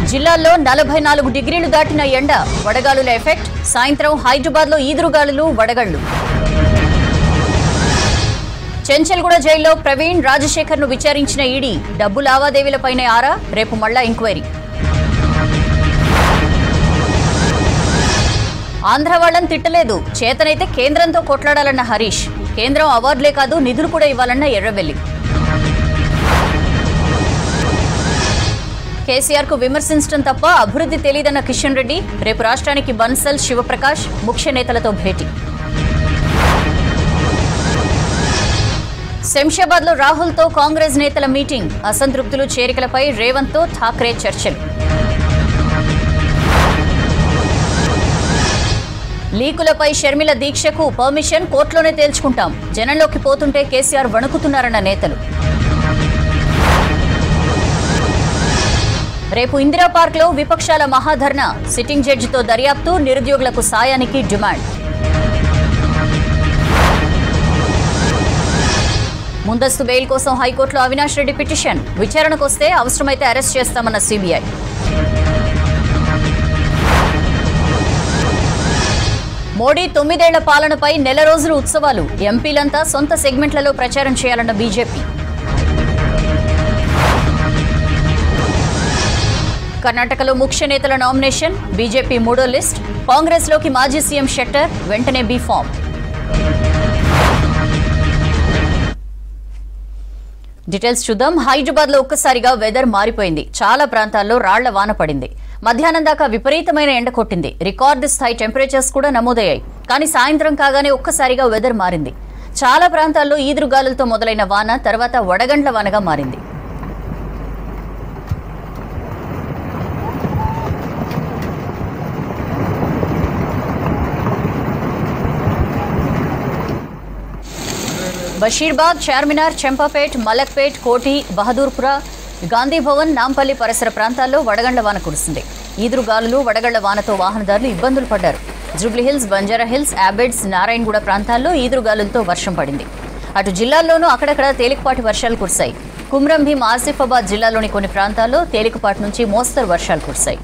జిల్లాల్లో నలభై నాలుగు డిగ్రీలు దాటిన ఎండ వడగాలుల ఎఫెక్ట్ సాయంత్రం హైదరాబాద్లో ఈదురుగాలులు వడగళ్లు చెంచల్గూడ జైల్లో ప్రవీణ్ రాజశేఖర్ ను విచారించిన ఈడీ డబ్బు లావాదేవీలపైనే ఆరా రేపు మళ్ళా ఎంక్వైరీ ఆంధ్ర వాళ్ళని తిట్టలేదు చేతనైతే కేంద్రంతో కొట్లాడాలన్న హరీష్ కేంద్రం అవార్డులే కాదు నిధులు కూడా ఇవ్వాలన్న ఎర్రబెల్లి కేసీఆర్ కు విమర్శించడం తప్ప అభివృద్ధి తెలియదన్న కిషన్ రెడ్డి రేపు రాష్ట్రానికి బన్సల్ శివప్రకాష్ ముఖ్య నేతలతో భేటీ శంషాబాద్ లో రాహుల్ తో కాంగ్రెస్ నేతల మీటింగ్ అసంతృప్తులు చేరికలపై రేవంత్ తో ఠాక్రే చర్చలు లీకులపై షర్మిల దీక్షకు పర్మిషన్ కోర్టులోనే తేల్చుకుంటాం జనంలోకి పోతుంటే కేసీఆర్ వణుకుతున్నారన్న నేతలు రేపు ఇందిరా పార్క్ లో విపక్షాల మహాధర్నా సిట్టింగ్ జడ్జితో దర్యాప్తు నిరుద్యోగులకు సాయానికి డిమాండ్ ముందస్తు బెయిల్ కోసం హైకోర్టులో అవినాష్ రెడ్డి పిటిషన్ విచారణకొస్తే అవసరమైతే అరెస్ట్ చేస్తామన్న సిబిఐ మోడీ తొమ్మిదేళ్ల పాలనపై నెల రోజులు ఉత్సవాలు ఎంపీలంతా సొంత సెగ్మెంట్లలో ప్రచారం చేయాలన్న బీజేపీ కర్ణాటకలో ముఖ్య నేతల నామినేషన్ బీజేపీ మూడో లిస్ట్ కాంగ్రెస్లోకి మాజీ సీఎం షెట్టర్ వెంటనే బీ ఫామ్ డీటెయిల్స్ చూద్దాం హైదరాబాద్ లో ఒక్కసారిగా వెదర్ మారిపోయింది చాలా ప్రాంతాల్లో రాళ్ల వాన పడింది మధ్యాహ్నం దాకా విపరీతమైన ఎండ కొట్టింది రికార్డు స్థాయి టెంపరేచర్స్ కూడా నమోదయ్యాయి కానీ సాయంత్రం కాగానే ఒక్కసారిగా వెదర్ మారింది చాలా ప్రాంతాల్లో ఈదురుగాలులతో మొదలైన వాన తర్వాత వడగండ్ల వానగా మారింది బషీర్బాగ్ చార్మినార్ చెంపాపేట్ మలక్పేట్ కోటి బహదూర్పుర గాంధీ భవన్ నాంపల్లి పరిసర ప్రాంతాల్లో వడగండ్ల వాన కురిసింది ఈదురుగాలులు వడగళ్ల వానతో వాహనదారులు ఇబ్బందులు పడ్డారు జూబ్లీహిల్స్ బంజారా హిల్స్ యాబెడ్స్ నారాయణగూడ ప్రాంతాల్లో ఈదురుగాలులతో వర్షం పడింది అటు జిల్లాల్లోనూ అక్కడక్కడ తేలికపాటి వర్షాలు కురిశాయి కుమ్రం భీం ఆసిఫాబాద్ జిల్లాలోని కొన్ని ప్రాంతాల్లో తేలికపాటి నుంచి మోస్తరు వర్షాలు కురిశాయి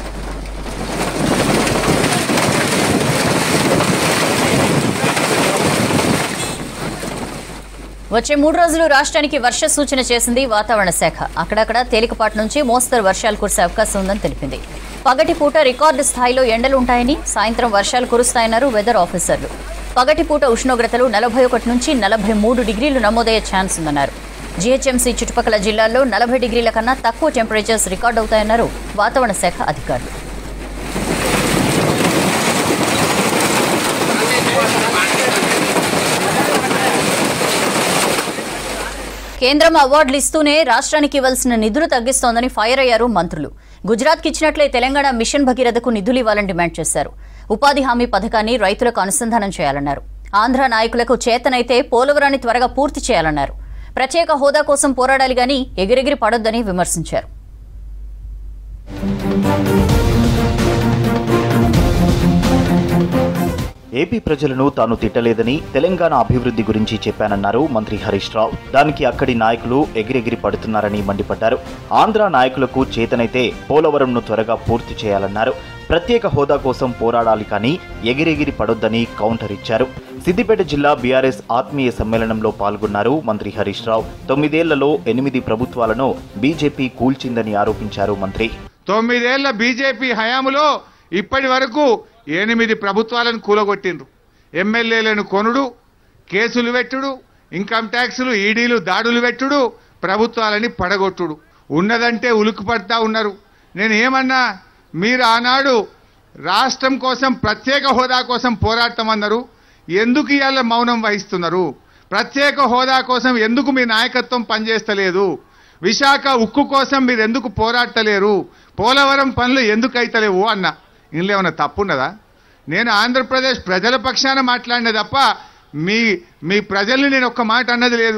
వచ్చే మూడు రోజులు రాష్ట్రానికి వర్ష సూచన చేసింది వాతావరణ శాఖ అక్కడక్కడ తేలికపాటి నుంచి మోస్తరు వర్షాలు కురిసే అవకాశం ఉందని తెలిపింది పగటిపూట రికార్డు స్థాయిలో ఎండలు ఉంటాయని సాయంత్రం వర్షాలు కురుస్తాయన్నారు వెదర్ ఆఫీసర్లు పగటిపూట ఉష్ణోగ్రతలు నలభై ఒకటి నుంచి నలభై మూడు డిగ్రీలు నమోదయ్యే ఛాన్స్ ఉందన్నారు జీహెచ్ఎంసీ చుట్టుపక్కల జిల్లాల్లో నలభై డిగ్రీల కన్నా తక్కువ టెంపరేచర్స్ రికార్డు అవుతాయన్నారు వాతావరణ శాఖ అధికారులు కేంద్రం అవార్డులు ఇస్తూనే రాష్ట్రానికి ఇవ్వాల్సిన నిధులు తగ్గిస్తోందని ఫైర్ అయ్యారు మంత్రులు గుజరాత్కి ఇచ్చినట్లే తెలంగాణ మిషన్ భగీరథకు నిధులు ఇవ్వాలని డిమాండ్ చేశారు ఉపాధి హామీ పథకాన్ని రైతులకు అనుసంధానం చేయాలన్నారు ఆంధ్ర నాయకులకు చేతనైతే పోలవరాన్ని త్వరగా పూర్తి చేయాలన్నారు ప్రత్యేక హోదా కోసం పోరాడాలి గాని ఎగిరెగిరి పడొద్దని విమర్శించారు ఏపీ ప్రజలను తాను తిట్టలేదని తెలంగాణ అభివృద్ధి గురించి చెప్పానన్నారు మంత్రి హరీష్ రావు దానికి అక్కడి నాయకులు ఎగిరెగిరి పడుతున్నారని మండిపడ్డారు ఆంధ్ర నాయకులకు చేతనైతే పోలవరంను త్వరగా పూర్తి చేయాలన్నారు ప్రత్యేక హోదా కోసం పోరాడాలి కానీ ఎగిరెగిరి పడొద్దని కౌంటర్ ఇచ్చారు సిద్దిపేట జిల్లా బీఆర్ఎస్ ఆత్మీయ సమ్మేళనంలో పాల్గొన్నారు మంత్రి హరీష్ రావు తొమ్మిదేళ్లలో ఎనిమిది ప్రభుత్వాలను బీజేపీ కూల్చిందని ఆరోపించారు మంత్రి తొమ్మిదేళ్ల బీజేపీ హయాములో ఇప్పటి వరకు ఎనిమిది ప్రభుత్వాలను కూలగొట్టిండ్రు ఎమ్మెల్యేలను కొనుడు కేసులు పెట్టుడు ఇన్కమ్ ట్యాక్సులు ఈడీలు దాడులు పెట్టుడు ప్రభుత్వాలని పడగొట్టుడు ఉన్నదంటే ఉలుకు పడతా ఉన్నారు నేను ఏమన్నా మీరు ఆనాడు రాష్ట్రం కోసం ప్రత్యేక హోదా కోసం పోరాడతామన్నారు ఎందుకు ఇవాళ మౌనం వహిస్తున్నారు ప్రత్యేక హోదా కోసం ఎందుకు మీ నాయకత్వం పనిచేస్తలేదు విశాఖ ఉక్కు కోసం మీరు ఎందుకు పోరాడతలేరు పోలవరం పనులు ఎందుకు అయితలేవు అన్న ఇందులో ఏమైనా తప్పున్నదా నేను ఆంధ్రప్రదేశ్ ప్రజల పక్షాన మాట్లాడిన తప్ప మీ మీ ప్రజల్ని నేను ఒక్క మాట అన్నది లేదు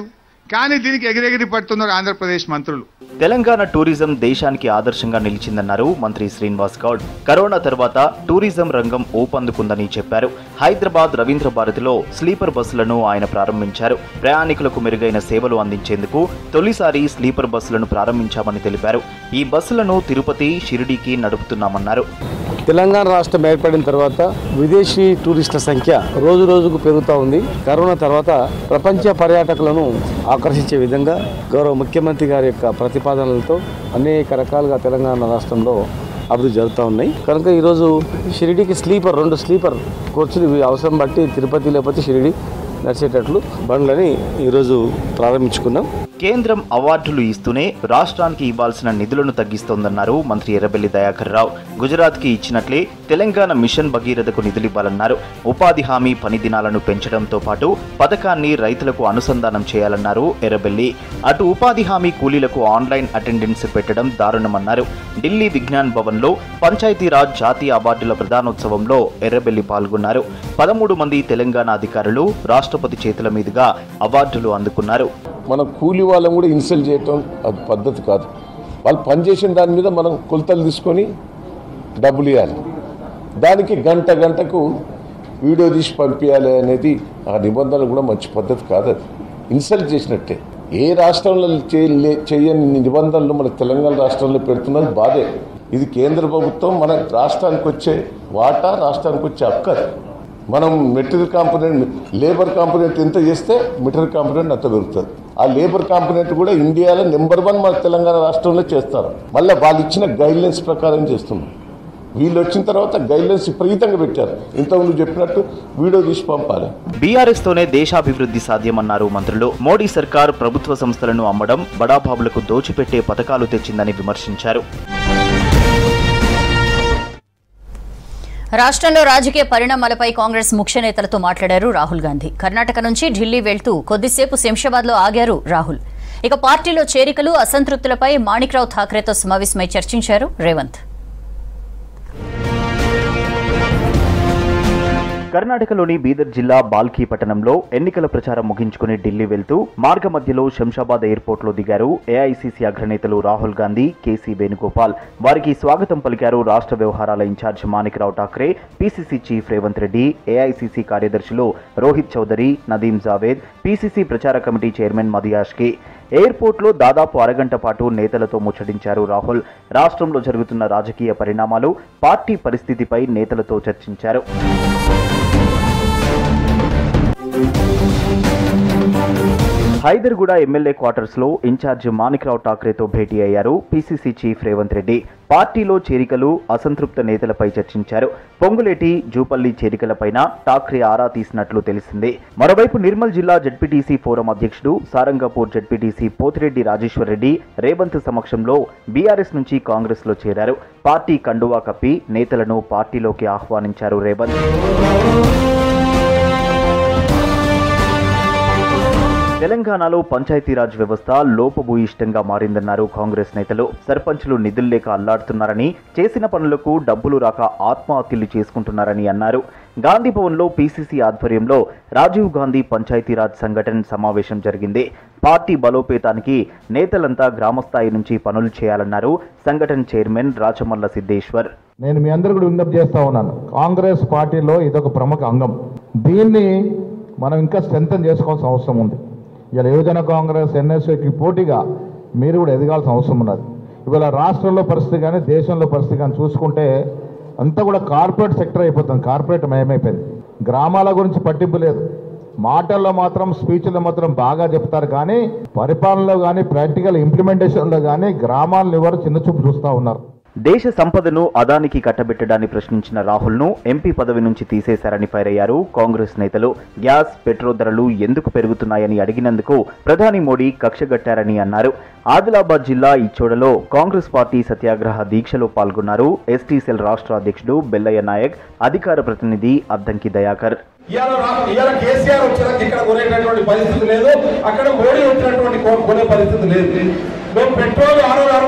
కానీ దీనికి ఎగిరెగిరి పడుతున్నారు ఆంధ్రప్రదేశ్ మంత్రులు తెలంగాణ టూరిజం దేశానికి ఆదర్శంగా నిలిచిందన్నారు మంత్రి శ్రీనివాస్ గౌడ్ కరోనా తర్వాత టూరిజం రంగం ఊపందుకుందని చెప్పారు హైదరాబాద్ రవీంద్ర భారతిలో స్లీపర్ బస్సులను ఆయన ప్రారంభించారు ప్రయాణికులకు మెరుగైన సేవలు అందించేందుకు తొలిసారి స్లీపర్ బస్సులను ప్రారంభించామని తెలిపారు ఈ బస్సులను తిరుపతి షిరిడీకి నడుపుతున్నామన్నారు తెలంగాణ రాష్ట్రం ఏర్పడిన తర్వాత విదేశీ టూరిస్టుల సంఖ్య రోజు రోజుకు పెరుగుతూ ఉంది కరోనా తర్వాత ప్రపంచ పర్యాటకులను ఆకర్షించే విధంగా గౌరవ ముఖ్యమంత్రి గారి యొక్క ప్రతిపాదనలతో అనేక రకాలుగా తెలంగాణ రాష్ట్రంలో అభివృద్ధి జరుగుతూ ఉన్నాయి కనుక ఈరోజు షిరిడీకి స్లీపర్ రెండు స్లీపర్ కోచ్లు ఇవి అవసరం బట్టి తిరుపతి లేకపోతే షిరిడి నడిచేటట్లు బండ్లని ఈరోజు ప్రారంభించుకున్నాం కేంద్రం అవార్డులు ఇస్తూనే రాష్ట్రానికి ఇవ్వాల్సిన నిధులను తగ్గిస్తోందన్నారు మంత్రి ఎర్రబెల్లి దయాకర్ రావు గుజరాత్కి ఇచ్చినట్లే తెలంగాణ మిషన్ భగీరథకు నిధులివ్వాలన్నారు ఉపాధి హామీ పని దినాలను పెంచడంతో పాటు పథకాన్ని రైతులకు అనుసంధానం చేయాలన్నారు ఎర్రబెల్లి అటు ఉపాధి హామీ కూలీలకు ఆన్లైన్ అటెండెన్స్ పెట్టడం దారుణమన్నారు ఢిల్లీ విజ్ఞాన్ భవన్లో పంచాయతీరాజ్ జాతీయ అవార్డుల ప్రధానోత్సవంలో ఎర్రబెల్లి పాల్గొన్నారు పదమూడు మంది తెలంగాణ అధికారులు రాష్ట్రపతి చేతుల మీదుగా అవార్డులు అందుకున్నారు మనం కూలి వాళ్ళని కూడా ఇన్సల్ట్ చేయటం అది పద్ధతి కాదు వాళ్ళు పనిచేసిన దాని మీద మనం కొలతలు తీసుకొని డబ్బులు ఇవ్వాలి దానికి గంట గంటకు వీడియో తీసి పంపించాలి అనేది ఆ నిబంధనలు కూడా మంచి పద్ధతి కాదు అది ఇన్సల్ట్ చేసినట్టే ఏ రాష్ట్రంలో చేయలే- చేయని నిబంధనలు మన తెలంగాణ రాష్ట్రంలో పెడుతున్నది బాధే ఇది కేంద్ర ప్రభుత్వం మన రాష్ట్రానికి వచ్చే వాటా రాష్ట్రానికి వచ్చే హక్కు అది. మనం మెటీరియల్ కాంపోనెంట్ లేబర్ కాంపోనెంట్ ఎంత చేస్తే మెటీరియల్ కాంపోనెంట్ అంత పెరుగుతుంది ఆ లేబర్ కాంపోనెంట్ కూడా ఇండియాలో నెంబర్ వన్ మన తెలంగాణ రాష్ట్రంలో చేస్తారు మళ్ళీ వాళ్ళు ఇచ్చిన గైడ్లైన్స్ ప్రకారం చేస్తున్నాం వీళ్ళు వచ్చిన తర్వాత గైడ్లైన్స్ విపరీతంగా పెట్టారు ఇంతకుముందు చెప్పినట్టు వీడియో తీసి పంపాలి బీఆర్ఎస్ తోనే దేశాభివృద్ధి సాధ్యమన్నారు మంత్రులు మోడీ సర్కార్ ప్రభుత్వ సంస్థలను అమ్మడం బడాబాబులకు దోచిపెట్టే పథకాలు తెచ్చిందని విమర్శించారు రాష్ట్రంలో రాజకీయ పరిణామాలపై కాంగ్రెస్ ముఖ్య నేతలతో మాట్లాడారు రాహుల్ గాంధీ కర్ణాటక నుంచి ఢిల్లీ వెళ్తూ కొద్దిసేపు శంషాబాద్ లో ఆగారు రాహుల్ ఇక పార్టీలో చేరికలు అసంతృప్తులపై మాణిక్రావు ఠాక్రేతో సమావేశమై చర్చించారు రేవంత్ కర్ణాటకలోని బీదర్ జిల్లా బాల్కీ పట్టణంలో ఎన్నికల ప్రచారం ముగించుకుని ఢిల్లీ వెళ్తూ మార్గ మధ్యలో శంషాబాద్ ఎయిర్పోర్ట్లో దిగారు ఏఐసీసీ అగ్రనేతలు రాహుల్ గాంధీ కేసీ వేణుగోపాల్ వారికి స్వాగతం పలికారు రాష్ట్ర వ్యవహారాల incharge Manikrao Thakre PCC chief Revanth Reddy AICC కార్యదర్శులు రోహిత్ చౌదరి నదీం జావేద్ పీసీసీ ప్రచార కమిటీ చైర్మన్ మదియాష్కి ఎయిర్పోర్ట్లో దాదాపు అరగంట పాటు నేతలతో ముచ్చటించారు రాహుల్ రాష్ట్రంలో జరుగుతున్న రాజకీయ పరిణామాలు పార్టీ పరిస్థితిపై నేతలతో చర్చించారు హైదర్గూడ ఎమ్మెల్యే క్వార్టర్స్ లో ఇన్ఛార్జ్ మాణిక్రావు ఠాక్రేతో భేటీ అయ్యారు పీసీసీ చీఫ్ రేవంత్ రెడ్డి పార్టీలో చేరికలు అసంతృప్త నేతలపై చర్చించారు పొంగులేటి జూపల్లి చేరికలపైన ఠాక్రే ఆరా తీసినట్లు తెలిసింది మరోవైపు నిర్మల్ జిల్లా జడ్పీటీసీ ఫోరం అధ్యక్షుడు సారంగపూర్ జడ్పీటీసీ పోతిరెడ్డి రాజేశ్వర్ రెడ్డి రేవంత్ సమక్షంలో బీఆర్ఎస్ నుంచి కాంగ్రెస్ లో చేరారు పార్టీ కండువా కప్పి నేతలను పార్టీలోకి ఆహ్వానించారు రేవంత్ తెలంగాణలో పంచాయతీరాజ్ వ్యవస్థ లోపభూయిష్టంగా మారిందన్నారు కాంగ్రెస్ నేతలు సర్పంచులు నిధులు లేక అల్లాడుతున్నారని చేసిన పనులకు డబ్బులు రాక ఆత్మహత్యలు చేసుకుంటున్నారని అన్నారు గాంధీ భవన్లో పీసీసీ ఆధ్వర్యంలో రాజీవ్ గాంధీ పంచాయతీరాజ్ సంఘటన సమావేశం జరిగింది పార్టీ బలోపేతానికి నేతలంతా గ్రామస్థాయి నుంచి పనులు చేయాలన్నారు సంఘటన చైర్మన్ రాచమల్ల సిద్ధేశ్వర్ నేను మీ అందరు కూడా విజ్ఞప్తి చేస్తా ఉన్నాను కాంగ్రెస్ పార్టీలో ఇదొక ప్రముఖ అంగం దీన్ని మనం ఇంకా స్ట్రెంథన్ చేసుకోవాల్సిన అవసరం ఉంది ఇలా యువజన కాంగ్రెస్ ఎన్ఎస్ఏకి పోటీగా మీరు కూడా ఎదగాల్సిన అవసరం ఉన్నది ఇవాళ రాష్ట్రంలో పరిస్థితి కానీ దేశంలో పరిస్థితి కానీ చూసుకుంటే అంతా కూడా కార్పొరేట్ సెక్టర్ అయిపోతుంది కార్పొరేట్ మయమైపోయింది గ్రామాల గురించి పట్టింపు లేదు మాటల్లో మాత్రం స్పీచ్లో మాత్రం బాగా చెప్తారు కానీ పరిపాలనలో కానీ ప్రాక్టికల్ ఇంప్లిమెంటేషన్లో కానీ గ్రామాలను ఎవరు చిన్న చూపు చూస్తూ ఉన్నారు దేశ సంపదను అదానికి కట్టబెట్టడాన్ని ప్రశ్నించిన రాహుల్ను ఎంపీ పదవి నుంచి తీసేశారని ఫైర్ అయ్యారు కాంగ్రెస్ నేతలు గ్యాస్ పెట్రోల్ ధరలు ఎందుకు పెరుగుతున్నాయని అడిగినందుకు ప్రధాని మోడీ కక్షగట్టారని అన్నారు ఆదిలాబాద్ జిల్లా ఇచ్చోడలో కాంగ్రెస్ పార్టీ సత్యాగ్రహ దీక్షలో పాల్గొన్నారు ఎస్టీ సెల్ రాష్ట్ర అధ్యక్షుడు బెల్లయ్య నాయక్ అధికార ప్రతినిధి అద్దంకి దయాకర్ ఇవాళ రా- ఇవాళ కేసీఆర్ వచ్చినాక ఇక్కడ కొనేటటువంటి పరిస్థితి లేదు అక్కడ మోడీ వచ్చినటువంటి కొ- కొనే పరిస్థితి లేదు మేము పెట్రోల్ ఆరు వందల అరవై ఐదు రూపాయలు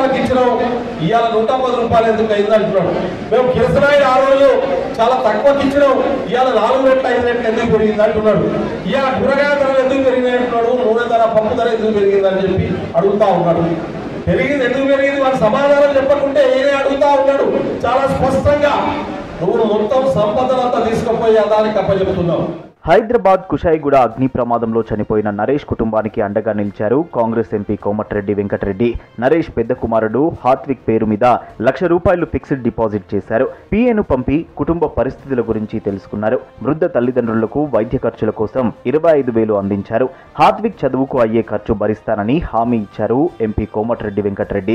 వాళ్ళకి ఇచ్చినాం ఇవాళ నూట పది రూపాయలు ఎందుకు అయింది అంటున్నాడు మేము కిరసనాయి ఆ రోజు చాలా తక్కువకి ఇచ్చినాం ఇవాళ నాలుగు రెట్లు ఐదు రెట్లు ఎందుకు పెరిగింది అంటున్నాడు ఇవాళ కూరగాయల ధరలు ఎందుకు పెరిగింది అంటున్నాడు నూనె ధర పప్పు ధర ఎందుకు పెరిగింది అని చెప్పి అడుగుతా ఉన్నాడు పెరిగింది ఎందుకు పెరిగింది వాడు సమాధానం చెప్పకుంటే ఏనే అడుగుతా ఉన్నాడు చాలా స్పష్టంగా నువ్వు మొత్తం సంపదనంతా తీసుకుపోయి దానికి అప్పచెప్తున్నావు హైదరాబాద్ కుషాయిగూడ అగ్ని ప్రమాదంలో చనిపోయిన నరేష్ కుటుంబానికి అండగా నిలిచారు కాంగ్రెస్ ఎంపీ కోమటిరెడ్డి వెంకటరెడ్డి నరేష్ పెద్ద కుమారుడు హాత్విక్ పేరు మీద లక్ష రూపాయలు ఫిక్స్డ్ డిపాజిట్ చేశారు పిఏను పంపి కుటుంబ పరిస్థితుల గురించి తెలుసుకున్నారు వృద్ధ తల్లిదండ్రులకు వైద్య ఖర్చుల కోసం ఇరవై ఐదు వేలు అందించారు హాత్విక్ చదువుకు అయ్యే ఖర్చు భరిస్తానని హామీ ఇచ్చారు ఎంపీ కోమటిరెడ్డి వెంకటరెడ్డి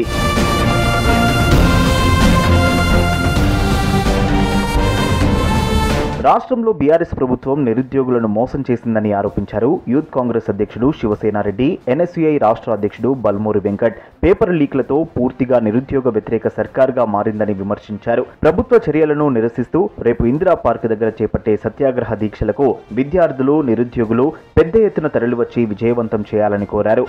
రాష్ట్రంలో బీఆర్ఎస్ ప్రభుత్వం నిరుద్యోగులను మోసం చేసిందని ఆరోపించారు యూత్ కాంగ్రెస్ అధ్యక్షుడు శివసేనారెడ్డి ఎన్ఎస్యుఐ రాష్ట్ర అధ్యక్షుడు బల్మూరి వెంకట్ పేపర్ లీక్లతో పూర్తిగా నిరుద్యోగ వ్యతిరేక సర్కార్గా మారిందని విమర్శించారు ప్రభుత్వ చర్యలను నిరసిస్తూ రేపు ఇందిరా పార్క్ దగ్గర చేపట్టే సత్యాగ్రహ దీక్షలకు విద్యార్థులు నిరుద్యోగులు పెద్ద ఎత్తున తరలివచ్చి విజయవంతం చేయాలని కోరారు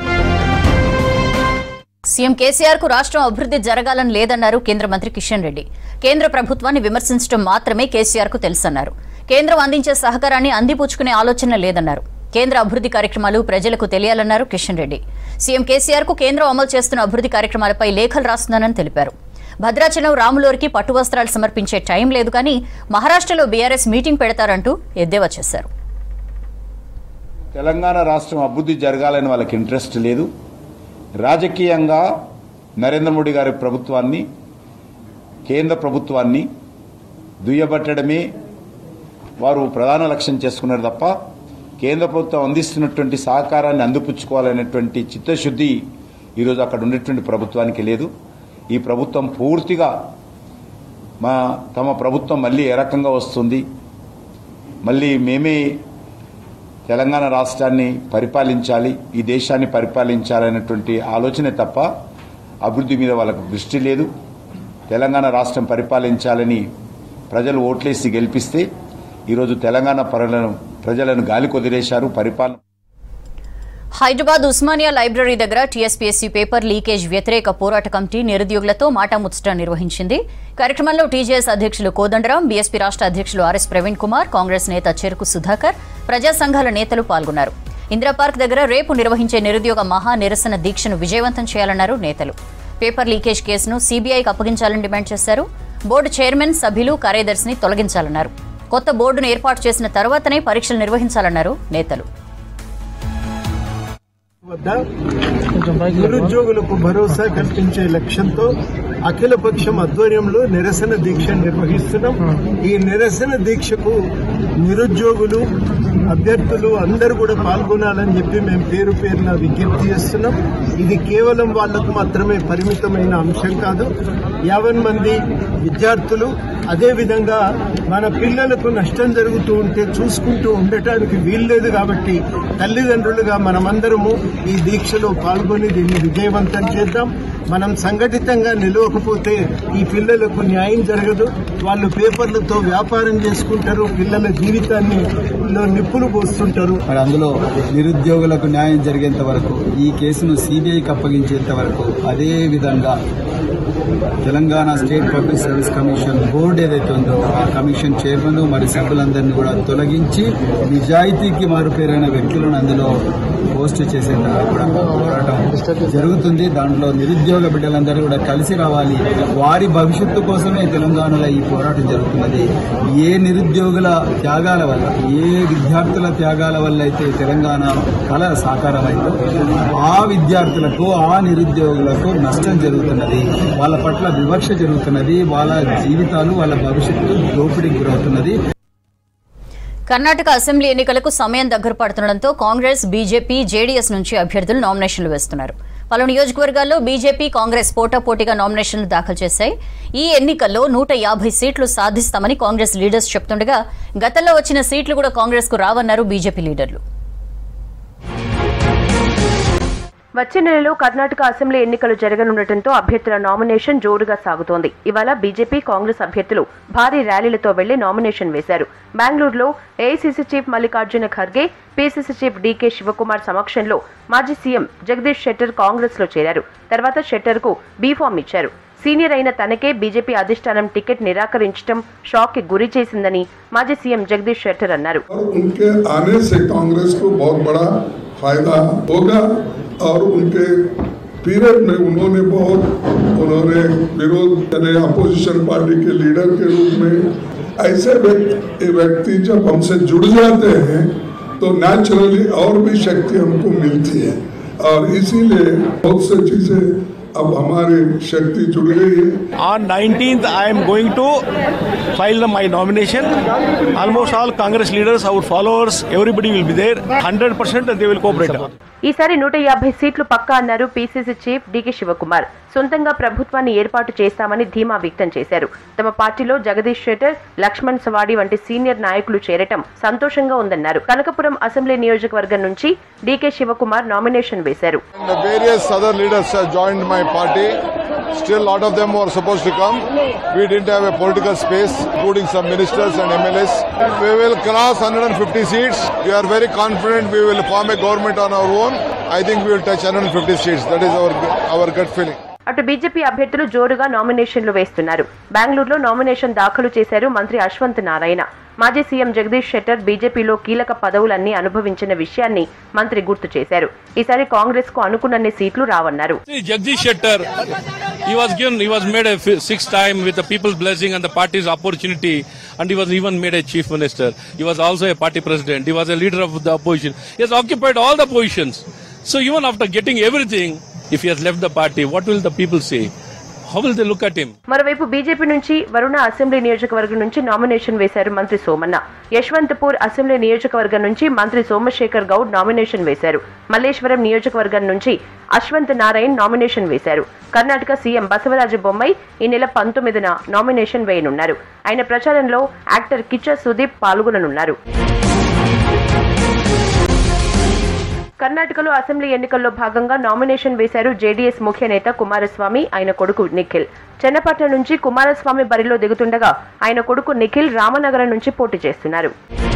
సీఎం కేసీఆర్ కు రాష్ట్రం అభివృద్ధి జరగాలని లేదన్నారు కేంద్ర మంత్రి కిషన్ రెడ్డి కేంద్ర ప్రభుత్వాన్ని విమర్శించడం మాత్రమే కేసీఆర్ కు తెలుసన్నారు కేంద్రం అందించే సహకారాన్ని అందిపుచ్చుకునే ఆలోచన లేదన్నారు కేంద్ర అభివృద్ధి కార్యక్రమాలు ప్రజలకు తెలియాలన్నారు కిషన్ రెడ్డి సీఎం కేసీఆర్ కు కేంద్రం అమలు చేస్తున్న అభివృద్ధి కార్యక్రమాలపై లేఖలు రాస్తున్నానని తెలిపారు భద్రాచలం రాములోరికి పట్టు వస్త్రాలు సమర్పించే టైం లేదు కానీ మహారాష్ట్రలో బీఆర్ఎస్ మీటింగ్ పెడతారంటూ ఎద్దేవా చేశారు తెలంగాణ రాష్ట్రం అభివృద్ధి జరగాలని వాళ్ళకి ఇంట్రెస్ట్ లేదు రాజకీయంగా నరేంద్ర మోడీ గారి ప్రభుత్వాన్ని కేంద్ర ప్రభుత్వాన్ని దుయ్యబట్టడమే వారు ప్రధాన లక్ష్యం చేసుకున్నారు తప్ప కేంద్ర ప్రభుత్వం అందిస్తున్నటువంటి సహకారాన్ని అందిపుచ్చుకోవాలనేటువంటి చిత్తశుద్ధి ఈరోజు అక్కడ ఉన్నటువంటి ప్రభుత్వానికి లేదు ఈ ప్రభుత్వం పూర్తిగా మా తమ ప్రభుత్వం మళ్ళీ ఏ రకంగా వస్తుంది మళ్ళీ మేమే తెలంగాణ రాష్ట్రాన్ని పరిపాలించాలి ఈ దేశాన్ని పరిపాలించాలనేటువంటి ఆలోచనే తప్ప అభివృద్ధి మీద వాళ్ళకు దృష్టి లేదు తెలంగాణ రాష్ట్రం పరిపాలించాలని ప్రజలు ఓట్లేసి గెలిపిస్తే ఈరోజు తెలంగాణ పరులను ప్రజలను గాలి కొదిలేశారు పరిపాలన హైదరాబాద్ ఉస్మానియా లైబ్రరీ దగ్గర టీఎస్పీఎస్సీ పేపర్ లీకేజ్ వ్యతిరేక పోరాట కమిటీ నిరుద్యోగులతో మాటాముచ్చట నిర్వహించింది కార్యక్రమంలో టీజేఎస్ అధ్యక్షులు కోదండరాం బీఎస్పీ రాష్ట్ర అధ్యక్షులు ఆర్ఎస్ ప్రవీణ్ కుమార్ కాంగ్రెస్ నేత చెరుకు సుధాకర్ ప్రజా సంఘాల నేతలు పాల్గొన్నారు ఇందిరా పార్క్ దగ్గర రేపు నిర్వహించే నిరుద్యోగ మహా నిరసన దీక్షను విజయవంతం చేయాలన్నారు నేతలు పేపర్ లీకేజ్ కేసును సీబీఐకి అప్పగించాలని డిమాండ్ చేశారు బోర్డు చైర్మన్ సభ్యులు కార్యదర్శిని తొలగించాలన్నారు కొత్త బోర్డును ఏర్పాటు చేసిన తర్వాతనే పరీక్షలు నిర్వహించాలన్నారు నేతలు వద్ద నిరుద్యోగులకు భరోసా కల్పించే లక్ష్యంతో అఖిలపక్షం ఆధ్వర్యంలో నిరసన దీక్ష నిర్వహిస్తున్నాం ఈ నిరసన దీక్షకు నిరుద్యోగులు అభ్యర్థులు అందరూ కూడా పాల్గొనాలని చెప్పి మేము పేరు పేరున విజ్ఞప్తి చేస్తున్నాం ఇది కేవలం వాళ్లకు మాత్రమే పరిమితమైన అంశం కాదు యావన్ మంది విద్యార్థులు అదేవిధంగా మన పిల్లలకు నష్టం జరుగుతూ ఉంటే చూసుకుంటూ ఉండటానికి వీల్లేదు కాబట్టి తల్లిదండ్రులుగా మనమందరము ఈ దీక్షలో పాల్గొని దీన్ని విజయవంతం చేద్దాం మనం సంఘటితంగా నిలవకపోతే ఈ పిల్లలకు న్యాయం జరగదు వాళ్ళు పేపర్లతో వ్యాపారం చేసుకుంటారు పిల్లల జీవితాన్ని లో నిప్పులు పోస్తుంటారు మరి అందులో నిరుద్యోగులకు న్యాయం జరిగేంత వరకు ఈ కేసును సిబిఐకి అప్పగించేంత వరకు అదే విధంగా Telangana state public service commission board ఏదైతే ఉందో ఆ కమిషన్ చైర్మన్ మరి సభ్యులందరినీ కూడా తొలగించి నిజాయితీకి మారుపేరైన వ్యక్తులను అందులో పోస్ట్ చేసేంత కూడా పోరాటం జరుగుతుంది దాంట్లో నిరుద్యోగ బిడ్డలందరూ కూడా కలిసి రావాలి వారి భవిష్యత్తు కోసమే తెలంగాణలో ఈ పోరాటం జరుగుతున్నది ఏ నిరుద్యోగుల త్యాగాల వల్ల ఏ విద్యార్థుల త్యాగాల వల్ల అయితే తెలంగాణ కళ సాకారమైందో ఆ విద్యార్థులకు ఆ నిరుద్యోగులకు నష్టం జరుగుతున్నది వాళ్ళ పట్ల వివక్ష జరుగుతున్నది వాళ్ళ జీవితాలు వాళ్ళ భవిష్యత్తు దోపిడీకి గురవుతున్నది కర్ణాటక అసెంబ్లీ ఎన్నికలకు సమయం దగ్గర పడుతుండటంతో కాంగ్రెస్ బీజేపీ జేడీఎస్ నుంచి అభ్యర్థులు నామినేషన్లు వేస్తున్నారు పలు నియోజకవర్గాల్లో బీజేపీ కాంగ్రెస్ పోటాపోటీగా నామినేషన్లు దాఖలు చేశాయి ఈ ఎన్నికల్లో నూట యాభై సీట్లు సాధిస్తామని కాంగ్రెస్ లీడర్స్ చెప్తుండగా గతంలో వచ్చిన సీట్లు కూడా కాంగ్రెస్ కు రావన్నారు బీజేపీ లీడర్లు వచ్చే నెలలో కర్ణాటక అసెంబ్లీ ఎన్నికలు జరగనుండటంతో అభ్యర్థుల నామినేషన్ జోరుగా సాగుతోంది ఇవాళ బీజేపీ కాంగ్రెస్ అభ్యర్థులు భారీ ర్యాలీలతో వెళ్లి నామినేషన్ వేశారు బెంగళూరులో AICC chief Mallikarjuna Kharge PCC chief DK Shivakumar సమక్షంలో మాజీ సీఎం జగదీష్ షెట్టర్ కాంగ్రెస్ లో చేరారు తర్వాత షెట్టర్ కు బీఫామ్ ఇచ్చారు సీనియర్ అయిన తనకే బీజేపీ అధిష్టానం టికెట్ నిరాకరించడం షాక్ కి గురి చేసిందని మాజీ సీఎం జగదీష్ షెట్టర్ అన్నారు उनके आने से कांग्रेस को बहुत बड़ा फायदा होगा और उनके पीरियड में उन्होंने बहुत उन्होंने विरोध करे अपोजिशन पार्टी के लीडर के रूप में ऐसे व्यक्ति व्यक्ति जब हमसे जुड़ जाते हैं तो नेचुरली और भी शक्ति हमको मिलती है और इसीलिए बहुत से चीजें अब हमारी शक्ति जुड़ गई है On 19th, I am going to file my nomination. Almost all Congress leaders, our followers, everybody will be there. 100% they will cooperate. ఈసారి నూట యాభై సీట్లు పక్కా అన్నారు పీసీసీ చీఫ్ డీకే శివకుమార్ సొంతంగా ప్రభుత్వాన్ని ఏర్పాటు చేస్తామని ధీమా వ్యక్తం చేశారు తమ పార్టీలో జగదీష్ షెటర్ లక్ష్మణ్ సవాడి వంటి సీనియర్ నాయకులు చేరటం సంతోషంగా ఉందన్నారు కనకపురం అసెంబ్లీ నియోజకవర్గం నుంచి డీకే శివకుమార్ నామినేషన్ వేశారు And various other leaders have joined my party. Still, a lot of them were supposed to come. We didn't have a political space, including some ministers and MLAs. We will cross 150 seats. We are very confident we will form a government on our own. I think we will touch 150 seats. That is our our gut feeling. అటు BJP అభ్యర్థులు జోరుగా నామినేషన్లు వేస్తున్నారు బెంగళూరులో nomination దాఖలు చేశారు మంత్రి అశ్వంత్ నారాయణ మాజీ సీఎం జగదీష్ షెట్టర్ బీజేపీలో కీలక పదవులన్నీ అనుభవించిన విషయాన్ని మంత్రి గుర్తు చేశారు ఈసారి కాంగ్రెస్ కు అనుకున్నన్ని సీట్లు రావన్నారు See, Jagdish Shettar, he was given, he was made a fi- sixth time with the people's blessing and the party's opportunity, and he was even made a chief minister. He was also a party president. He was a leader of the opposition. He has occupied all the positions. So even after getting everything, if he has left the party, what will the people say? How will they look at him? మరోవైపు BJP నుంచి Varuna assembly నియోజకవర్గం నుంచి nomination వేశారు మంత్రి Somanna Yesvantpur assembly నియోజకవర్గం నుంచి మంత్రి Somashekar Goud nomination వేశారు మల్లేశ్వరం నియోజకవర్గం నుంచి అశ్వంత్ నారాయణ్ నామినేషన్ వేశారు కర్ణాటక సీఎం బసవరాజ బొమ్మాయి ఈ నెల పంతొమ్మిదిన నామినేషన్ వేయనున్నారు ఆయన ప్రచారంలో యాక్టర్ కిచ్చ సుదీప్ పాల్గొననున్నారు కర్ణాటకలో అసెంబ్లీ ఎన్నికల్లో భాగంగా నామినేషన్ వేశారు జేడీఎస్ ముఖ్య నేత కుమారస్వామి ఆయన కొడుకు నిఖిల్ చెన్నపట్నం నుంచి కుమారస్వామి బరిలో దిగుతుండగా ఆయన కొడుకు నిఖిల్ రామనగరం నుంచి పోటీ చేస్తున్నారు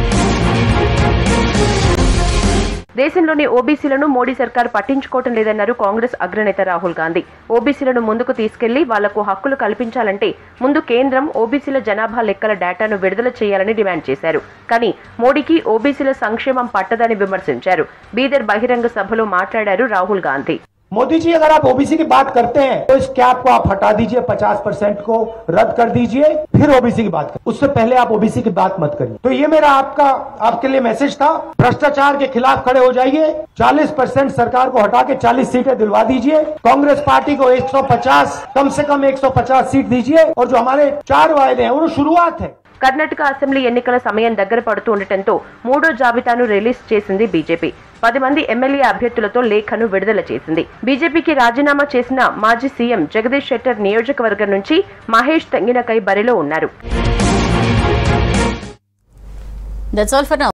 దేశంలోని ఓబీసీలను మోడీ సర్కార్ పట్టించుకోవటం లేదన్నారు కాంగ్రెస్ అగ్రనేత రాహుల్ గాంధీ ఓబీసీలను ముందుకు తీసుకెళ్లి వాళ్లకు హక్కులు కల్పించాలంటే ముందు కేంద్రం ఓబీసీల జనాభా లెక్కల డేటాను విడుదల చేయాలని డిమాండ్ చేశారు కానీ మోడీకి ఓబీసీల సంక్షేమం పట్టదని విమర్శించారు బీదర్ బహిరంగ సభలో మాట్లాడారు రాహుల్ గాంధీ मोदी जी अगर आप ओबीसी की बात करते हैं तो इस कैप को आप हटा दीजिए 50 परसेंट को रद्द कर दीजिए फिर ओबीसी की बात करें उससे पहले आप ओबीसी की बात मत करिए तो ये मेरा आपका आपके लिए मैसेज था भ्रष्टाचार के खिलाफ खड़े हो जाइए 40 परसेंट सरकार को हटा के 40 सीटें दिलवा दीजिए कांग्रेस पार्टी को 150 कम से कम 150 सीट दीजिए और जो हमारे चार वायदे हैं वो शुरुआत है కర్ణాటక అసెంబ్లీ ఎన్నికల సమయం దగ్గర పడుతూ ఉండటంతో మూడో జాబితాను రిలీజ్ చేసింది బీజేపీ పది మంది ఎమ్మెల్యే అభ్యర్థులతో లేఖను విడుదల చేసింది బీజేపీకి రాజీనామా చేసిన మాజీ సీఎం జగదీష్ షెట్టర్ నియోజకవర్గం నుంచి మహేష్ తెంగినకై బరిలో ఉన్నారు దట్స్ ఆల్ ఫర్